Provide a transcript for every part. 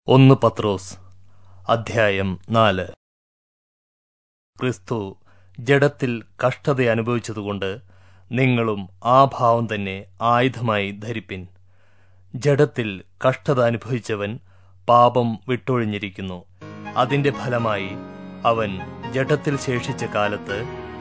ഒന്ന് പത്രോസ് അധ്യായം നാല് ക്രിസ്തു ജഡത്തിൽ കഷ്ടത അനുഭവിച്ചതുകൊണ്ട് നിങ്ങളും ആ ഭാവം തന്നെ ആയുധമായി ധരിപ്പിൻ ജഡത്തിൽ കഷ്ടത അനുഭവിച്ചവൻ പാപം വിട്ടൊഴിഞ്ഞിരിക്കുന്നു അതിന്റെ ഫലമായി അവൻ ജഡത്തിൽ ശേഷിച്ച കാലത്ത്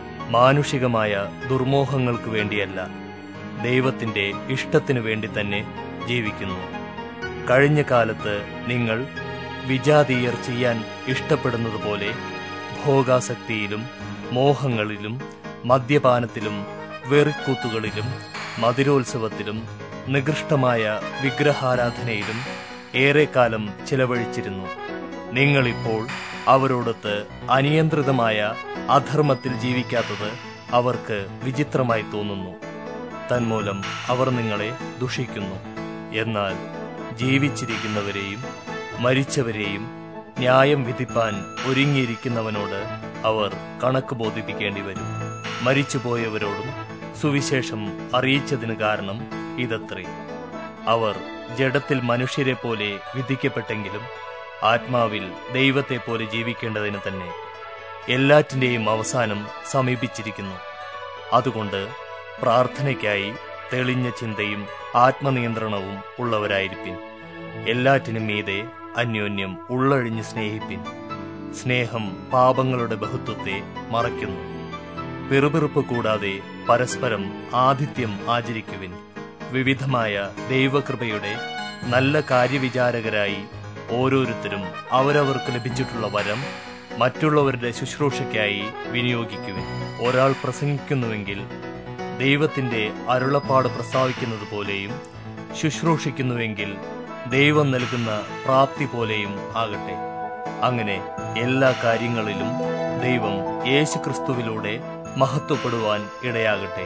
മാനുഷികമായ ദുർമോഹങ്ങൾക്ക് വേണ്ടിയല്ല ദൈവത്തിന്റെ ഇഷ്ടത്തിനു വേണ്ടി തന്നെ ജീവിക്കുന്നു കഴിഞ്ഞ കാലത്ത് നിങ്ങൾ വിജാതീയർ ചെയ്യാൻ ഇഷ്ടപ്പെടുന്നതുപോലെ ഭോഗാസക്തിയിലും മോഹങ്ങളിലും മദ്യപാനത്തിലും വെറിക്കൂത്തുകളിലും മധുരോത്സവത്തിലും നികൃഷ്ടമായ വിഗ്രഹാരാധനയിലും ഏറെക്കാലം ചിലവഴിച്ചിരുന്നു നിങ്ങളിപ്പോൾ അവരോടൊത്ത് അനിയന്ത്രിതമായ അധർമ്മത്തിൽ ജീവിക്കാത്തത് അവർക്ക് വിചിത്രമായി തോന്നുന്നു തന്മൂലം അവർ നിങ്ങളെ ദുഷിക്കുന്നു എന്നാൽ ജീവിച്ചിരിക്കുന്നവരെയും മരിച്ചവരെയും ന്യായം വിധിപ്പാൻ ഒരുങ്ങിയിരിക്കുന്നവനോട് അവർ കണക്ക് ബോധിപ്പിക്കേണ്ടി വരും മരിച്ചുപോയവരോടും സുവിശേഷം അറിയിച്ചതിന് കാരണം ഇതത്രേ അവർ ജഡത്തിൽ മനുഷ്യരെ പോലെ വിധിക്കപ്പെട്ടെങ്കിലും ആത്മാവിൽ ദൈവത്തെ പോലെ ജീവിക്കേണ്ടതിന് തന്നെ എല്ലാറ്റിന്റെയും അവസാനം സമീപിച്ചിരിക്കുന്നു അതുകൊണ്ട് പ്രാർത്ഥനയ്ക്കായി തെളിഞ്ഞ ചിന്തയും ആത്മനിയന്ത്രണവും ഉള്ളവരായിരിപ്പിൻ എല്ലാറ്റിനും മീതെ അന്യോന്യം ഉള്ളഴിഞ്ഞ് സ്നേഹിപ്പിൻ സ്നേഹം പാപങ്ങളുടെ ബഹുത്വത്തെ മറയ്ക്കുന്നു പിറുപിറുപ്പ് കൂടാതെ പരസ്പരം ആതിഥ്യം ആചരിക്കുവിൻ വിവിധമായ ദൈവകൃപയുടെ നല്ല കാര്യവിചാരകരായി ഓരോരുത്തരും അവരവർക്ക് ലഭിച്ചിട്ടുള്ള വരം മറ്റുള്ളവരുടെ ശുശ്രൂഷയ്ക്കായി വിനിയോഗിക്കുവിൻ ഒരാൾ പ്രസംഗിക്കുന്നുവെങ്കിൽ ദൈവത്തിന്റെ അരുളപ്പാട് പ്രസ്താവിക്കുന്നത് പോലെയും ശുശ്രൂഷിക്കുന്നുവെങ്കിൽ ദൈവം നൽകുന്ന പ്രാപ്തി പോലെയും ആകട്ടെ അങ്ങനെ എല്ലാ കാര്യങ്ങളിലും ദൈവം യേശുക്രിസ്തുവിലൂടെ മഹത്വപ്പെടുവാൻ ഇടയാകട്ടെ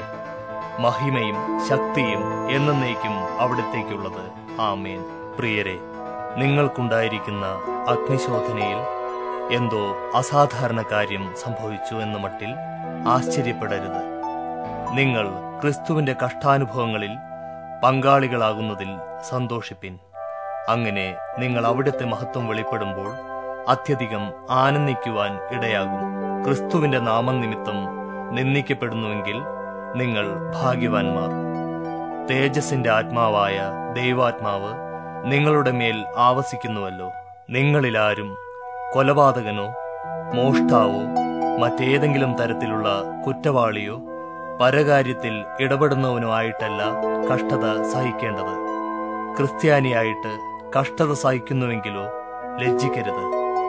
മഹിമയും ശക്തിയും എന്നേക്കും അവിടത്തേക്കുള്ളത് ആമേൻ പ്രിയരെ നിങ്ങൾക്കുണ്ടായിരിക്കുന്ന അഗ്നിശോധനയിൽ എന്തോ അസാധാരണ കാര്യം സംഭവിച്ചു എന്ന മട്ടിൽ ആശ്ചര്യപ്പെടരുത് നിങ്ങൾ ക്രിസ്തുവിന്റെ കഷ്ടാനുഭവങ്ങളിൽ പങ്കാളികളാകുന്നതിൽ സന്തോഷിപ്പിൻ അങ്ങനെ നിങ്ങൾ അവിടുത്തെ മഹത്വം വെളിപ്പെടുമ്പോൾ അത്യധികം ആനന്ദിക്കുവാൻ ഇടയാകും ക്രിസ്തുവിന്റെ നാമനിമിത്തം നിന്ദിക്കപ്പെടുന്നുവെങ്കിൽ നിങ്ങൾ ഭാഗ്യവാന്മാർ തേജസ്സിന്റെ ആത്മാവായ ദൈവാത്മാവ് നിങ്ങളുടെ മേൽ ആവസിക്കുന്നുവല്ലോ നിങ്ങളിലാരും കൊലപാതകനോ മോഷ്ടാവോ മറ്റേതെങ്കിലും തരത്തിലുള്ള കുറ്റവാളിയോ പരകാര്യത്തിൽ ഇടപെടുന്നവനോ ആയിട്ടല്ല കഷ്ടത സഹിക്കേണ്ടത് ക്രിസ്ത്യാനിയായിട്ട് കഷ്ടത സഹിക്കുന്നുവെങ്കിലോ ലജ്ജിക്കരുത്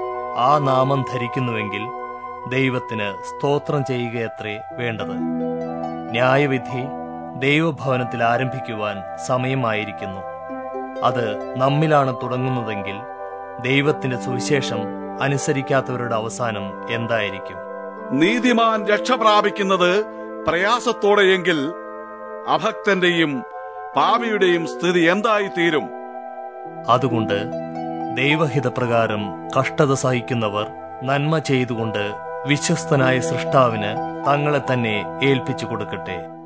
ആ നാമം ധരിക്കുന്നുവെങ്കിൽ ദൈവത്തിന് സ്തോത്രം ചെയ്യുകയത്രേ വേണ്ടത് ന്യായവിധി ദൈവഭവനത്തിൽ ആരംഭിക്കുവാൻ സമയമായിരിക്കുന്നു അത് നമ്മിലാണ് തുടങ്ങുന്നതെങ്കിൽ ദൈവത്തിന്റെ സുവിശേഷം അനുസരിക്കാത്തവരുടെ അവസാനം എന്തായിരിക്കും നീതിമാൻ രക്ഷ പ്രാപിക്കുന്നത് പ്രയാസത്തോടെയെങ്കിൽ അഭക്തന്റെയും പാപിയുടെയും സ്ഥിതി എന്തായി തീരും അതുകൊണ്ട് ദൈവഹിതപ്രകാരം കഷ്ടത സഹിക്കുന്നവർ നന്മ ചെയ്തുകൊണ്ട് വിശ്വസ്തനായ സൃഷ്ടാവിന് തങ്ങളെ തന്നെ ഏൽപ്പിച്ചു കൊടുക്കട്ടെ